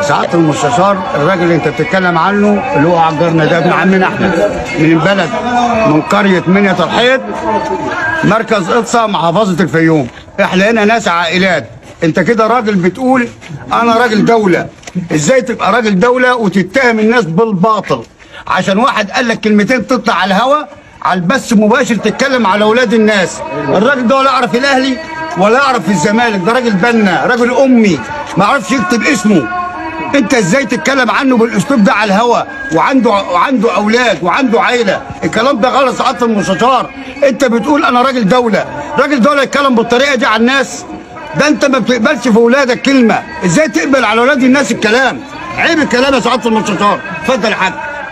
سعاده المستشار الراجل اللي انت بتتكلم عنه اللي هو عجرنا ده ابن عمنا احنا من البلد من قريه منيا الحيط مركز اقصى محافظه الفيوم احنا هنا ناس عائلات انت كده راجل بتقول انا راجل دوله ازاي تبقى راجل دوله وتتهم الناس بالباطل عشان واحد قال لك كلمتين تطلع على الهوا على البث مباشر تتكلم على اولاد الناس الراجل ده ولا يعرف الاهلي ولا يعرف الزمالك ده راجل بنا راجل امي ما يعرفش يكتب اسمه انت ازاي تتكلم عنه بالاسلوب ده على الهوا وعنده وعنده اولاد وعنده عيله الكلام ده غلط سعاده المستشار انت بتقول انا راجل دوله راجل دوله يتكلم بالطريقه دي على الناس ده انت ما بتقبلش في اولادك كلمه ازاي تقبل على اولاد الناس الكلام عيب الكلام يا سعاده المستشار اتفضل يا حاج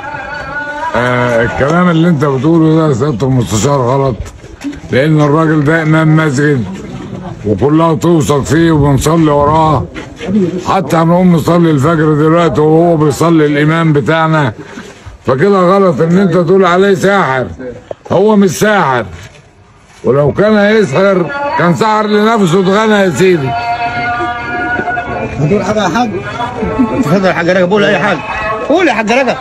آه الكلام اللي انت بتقوله ده يا سياده المستشار غلط لان الراجل ده امام مسجد وكلها توثق فيه وبنصلي وراه حتى هنقوم نصلي الفجر دلوقتي وهو بيصلي الامام بتاعنا فكده غلط ان انت تقول عليه ساحر هو مش ساحر ولو كان هيسحر كان سحر لنفسه اتغنى يا سيدي هتقول حاجه يا حاج اتفضل يا حاج رجب قول اي حاجه قول يا حاج رجب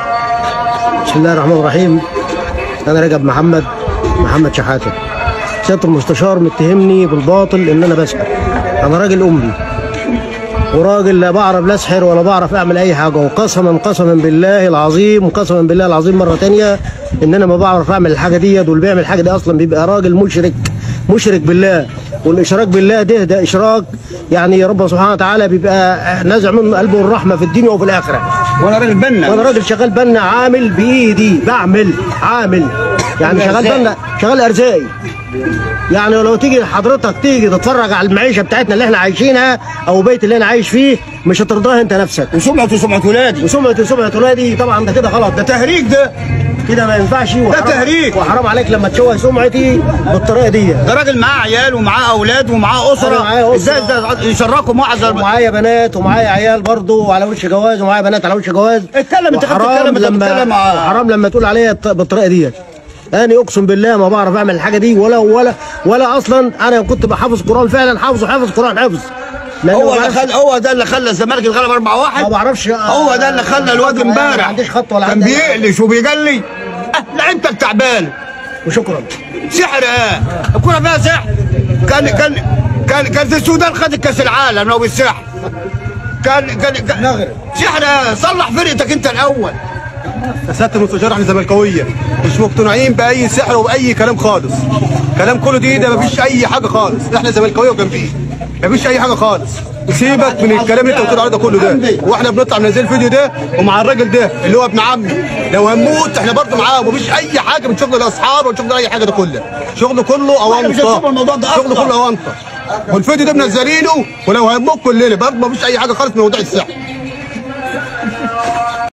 بسم الله الرحمن الرحيم انا رجب محمد محمد شحاته سياده المستشار متهمني بالباطل ان انا بسحر انا راجل امي وراجل لا بعرف لا اسحر ولا بعرف اعمل اي حاجه وقسما قسما بالله العظيم وقسما بالله العظيم مره تانية ان انا ما بعرف اعمل الحاجه ديت واللي بيعمل الحاجه دي اصلا بيبقى راجل مشرك مشرك بالله والاشراك بالله ده ده اشراك يعني ربنا سبحانه وتعالى بيبقى نازع من قلبه الرحمه في الدنيا وفي الاخره وانا راجل بنا وانا راجل شغال بنا عامل بايدي بعمل عامل يعني شغال أرزاق. بنا شغال ارزاقي يعني لو تيجي حضرتك تيجي تتفرج على المعيشه بتاعتنا اللي احنا عايشينها او بيت اللي انا عايش فيه مش هترضاها انت نفسك وسمعه وسمعه ولادي وسمعه سمعه ولادي طبعا ده كده غلط ده تهريج ده كده ما ينفعش وحرام- تهريج. وحرام عليك لما تشوه سمعتي بالطريقه دي ده راجل معاه عيال ومعاه اولاد ومعاه أنا اسره معايا أسرة. ازاي ده يشركوا معاه زي الم- ومعايا بنات ومعايا عيال برضه على وش جواز ومعايا بنات على وش جواز اتكلم، انت خدت وحرام الكلام، انت لما بتتكلم ع- حرام لما تقول عليا الط- بالطريقه ديت انا اقسم بالله ما بعرف اعمل الحاجه دي ولا ولا ولا اصلا انا كنت بحافظ قران فعلا حافظ وحافظ قران حفظ لأن هو ما اللي بعرفش- خلى هو ده اللي خلى الزمالك يتغلب 4 1 ما بعرفش هو ده اللي خلى الواد ما امبارح عنديش خط ولا كان عندي أي حاجة. بيقلش وبيجلي أه، لعيبتك تعبان وشكرا سحر ايه الكوره فيها سحر كان كان كان كان في السودان خدت كاس العالم لو بالسحر كان كان كان سحر ايه صلح فرقتك انت الاول سياده المستشار احنا زملكاويه مش مقتنعين باي سحر وباي كلام خالص كلام كله دي ده مفيش اي حاجه خالص احنا زملكاويه وجنبيه مفيش اي حاجه خالص سيبك من الكلام اللي انت بتقول عليه ده كله ده واحنا بنطلع منزل الفيديو ده ومع الراجل ده اللي هو ابن عمي لو هنموت احنا برضه معاه ومفيش اي حاجه من شغل الاصحاب ولا شغل اي حاجه ده كله شغله كله مش هنسيب الموضوع اونطه ده شغله أصلاً. كله اونطه والفيديو ده منزلينه ولو هنموت كلنا برضه مفيش اي حاجه خالص من موضوع السحر